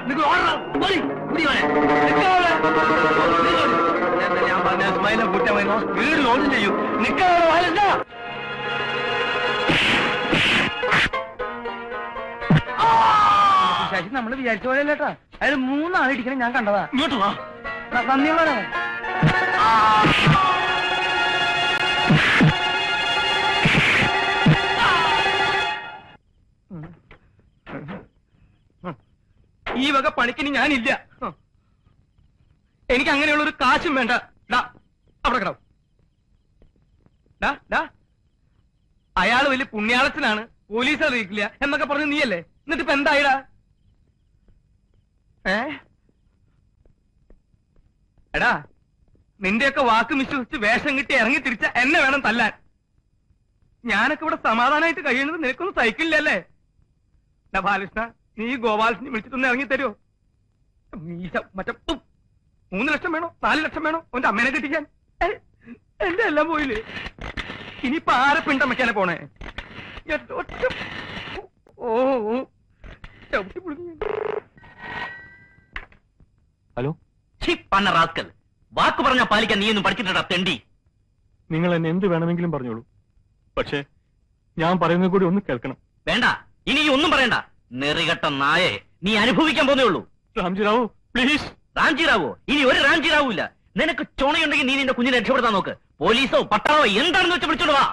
നിങ്ങൾ ഓടണം ഓടി ഓടി ഓടെ നിൽക്കാതെ ഞാൻ പറഞ്ഞ സ്മൈലെ കൂട്ടാൻ വരുന്നോ സ്പീഡിൽ ഓടും ചെയ്യും നിൽക്കാതെ വാലല്ല ശശി നമ്മൾ വിചാരിച്ച പോലെ അല്ലേട്ടാ അയാൾ മൂന്നാൾ ഇടിക്കണം ഞാൻ കണ്ടതാ ഇങ്ങോട്ട് വാ നന്ദിയുള്ളവരാണ് ഈ വക പണിക്കിന് ഞാനില്ല എനിക്ക് അങ്ങനെയുള്ള ഒരു കാശും വേണ്ട ഡാ അവിടെ കിടാം ഡാ ഡാ അയാൾ വലിയ പുണ്യാളത്തിനാണ് പോലീസ് അറിയിക്കില്ല എന്നൊക്കെ പറഞ്ഞു നീയല്ലേ എന്നിട്ട് ഇപ്പൊ എന്തായിടാ ഏ എടാ നിന്റെയൊക്കെ വാക്ക് വിശ്വസിച്ച് വേഷം കിട്ടി ഇറങ്ങി തിരിച്ച എന്നെ വേണം തല്ലാൻ ഞാനൊക്കെ ഇവിടെ സമാധാനമായിട്ട് കഴിയുന്നത് നിനക്കൊന്നും സഹിക്കില്ലല്ലേ ഡാ ബാലകൃഷ്ണ നീ ഗോപാലകൃഷ്ണനെ വിളിച്ചിട്ടൊന്ന് ഇറങ്ങി തരുമോ മീശ മറ്റേ ഉം. മൂന്ന് ലക്ഷം വേണോ നാല് ലക്ഷം വേണോ അവന്റെ അമ്മേനെ കെട്ടിക്കാൻ ഏ, എന്റെ എല്ലാം പോയില്ലേ ഇനിയിപ്പൊ ആരെ പിണ്ടമ്മയ്ക്കാനെ പോണേ എന്റെ ഒറ്റ ഓ ഓ ചവിട്ടി പുളിഞ്ഞു ഹലോ ഛി, പന്ന റാസ്കൽ വാക്ക് പറഞ്ഞാ പാലിക്കാൻ നീ ഒന്നും പഠിച്ചിട്ടാ തെണ്ടി നിങ്ങൾ എന്നെ എന്ത് വേണമെങ്കിലും പറഞ്ഞോളൂ പക്ഷേ ഞാൻ പറയുന്നത് കൂടി ഒന്ന് കേൾക്കണം വേണ്ട ഇനി ഈ ഒന്നും പറയണ്ട നെറികെട്ട നായെ നീ അനുഭവിക്കാൻ പോന്നേ ഉള്ളൂ രാംജി റാവു പ്ലീസ് റാംജി റാവോ ഇനി ഒരു റാംജി റാവൂല്ല നിനക്ക് ചുണയുണ്ടെങ്കിൽ നീ നിന്റെ കുഞ്ഞിനെ രക്ഷപ്പെടുത്താൻ നോക്ക് പോലീസോ പട്ടാളോ എന്താണെന്ന് വെച്ച് വിളിച്ചോണ്ട് വാ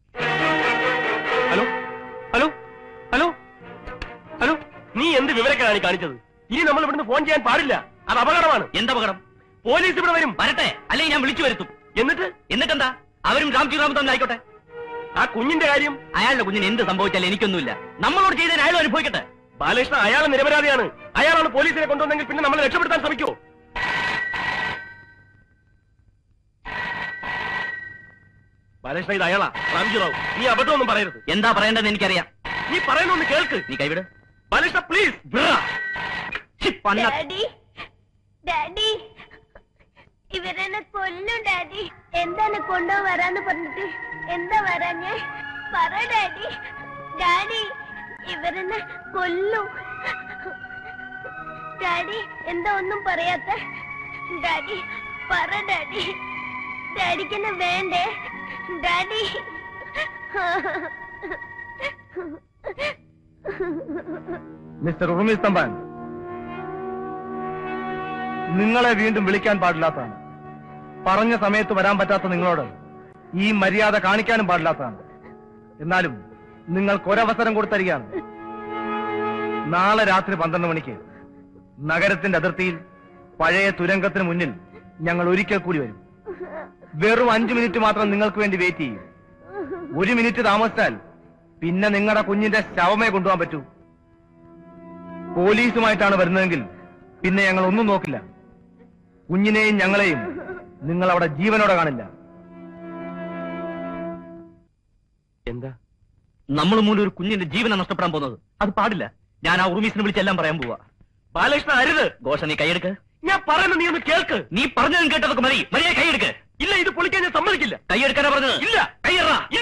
ഹലോ ഹലോ ഹലോ ഹലോ നീ എന്ത് വിവരക്കാണ് കാണിച്ചത് ഇനി നമ്മൾ ഇവിടുന്ന് ഫോൺ ചെയ്യാൻ പാടില്ല അത് അപകടമാണ് എന്തപകടം പോലീസ് ഇവിടെ വരും വരട്ടെ അല്ലെങ്കിൽ ഞാൻ വിളിച്ചു വരുത്തും എന്നിട്ട് എന്നിട്ടെന്താ അവരും രാംജി റാമും തമ്മിൽ ആയിക്കോട്ടെ ആ കുഞ്ഞിന്റെ കാര്യം അയാളുടെ കുഞ്ഞിന് എന്ത് സംഭവിച്ചാലും എനിക്കൊന്നുമില്ല നമ്മളോട് ചെയ്തതിന് അയാളും അനുഭവിക്കട്ടെ ബാലകൃഷ്ണൻ അയാൾ നിരപരാധിയാണ് അയാളാണ് പോലീസിനെ കൊണ്ടുവന്നെങ്കിൽ പിന്നെ നമ്മളെ രക്ഷപ്പെടുത്താൻ ശ്രമിക്കോ ബാലകൃഷ്ണ ഇത് അയാളാ റാംജി റാവു നീ അബദ്ധമൊന്നും പറയരുത് എന്താ പറയേണ്ടതെന്ന് എനിക്കറിയാം നീ പറയുന്നൊന്ന് കേൾക്ക് നീ കൈവിട് ബാലകൃഷ്ണ പ്ലീസ് ഛി, പന്ന ഡാഡി ഡാഡി ഇവരെന്നെ കൊല്ലും ഡാഡി എന്താണ് കൊണ്ടോ വരാന്ന് പറഞ്ഞിട്ട് എന്താ വരാഞ്ഞേ പറ ഡാഡി ഡാഡി ഇവരെന്നെ കൊല്ലും ഡാഡി എന്താ ഒന്നും പറയാത്ത ഡാഡി പറ ഡാഡി ഡാഡിക്ക് എന്നെ വേണ്ടേ ഡാഡി മിസ്റ്റർ ഉറുമി സ്തംഭാൻ നിങ്ങളെ വീണ്ടും വിളിക്കാൻ പാടില്ലാത്തതാണ് പറഞ്ഞ സമയത്ത് വരാൻ പറ്റാത്ത നിങ്ങളോട് ഈ മര്യാദ കാണിക്കാനും പാടില്ലാത്തതാണ് എന്നാലും നിങ്ങൾക്ക് ഒരവസരം കൊടുത്തരികയാണ് നാളെ രാത്രി പന്ത്രണ്ട് മണിക്ക് നഗരത്തിന്റെ അതിർത്തിയിൽ പഴയ തുരങ്കത്തിന് മുന്നിൽ ഞങ്ങൾ ഒരിക്കൽ കൂടി വരും വെറും അഞ്ചു മിനിറ്റ് മാത്രം നിങ്ങൾക്ക് വേണ്ടി വെയിറ്റ് ചെയ്യും ഒരു മിനിറ്റ് താമസിച്ചാൽ പിന്നെ നിങ്ങളുടെ കുഞ്ഞിന്റെ ശവമേ കൊണ്ടുപോകാൻ പറ്റൂ പോലീസുമായിട്ടാണ് വരുന്നതെങ്കിൽ പിന്നെ ഞങ്ങൾ ഒന്നും നോക്കില്ല കുഞ്ഞിനെയും ഞങ്ങളെയും നിങ്ങൾ അവിടെ ജീവനോടെ കാണില്ല എന്താ നമ്മൾ മൂലം ഒരു കുഞ്ഞിന്റെ ജീവനെ നഷ്ടപ്പെടാൻ പോകുന്നത് അത് പാടില്ല ഞാൻ ആ ഉറുമീസിനെ വിളിച്ചെല്ലാം പറയാൻ പോവാ ബാലകൃഷ്ണ അരുത് ഘോഷ നീ കൈയെടുക്ക് ഞാൻ പറയുന്നത് നീ ഒന്ന് കേൾക്ക് നീ പറഞ്ഞതും കേട്ടതൊക്കെ മതി മര്യാദ കൈയെടുക്ക് ഇല്ല ഇത് പൊളിക്കാൻ ഞാൻ സമ്മതിക്കില്ല കൈയെടുക്കാനാ പറഞ്ഞത് ഇല്ല കൈയെറാ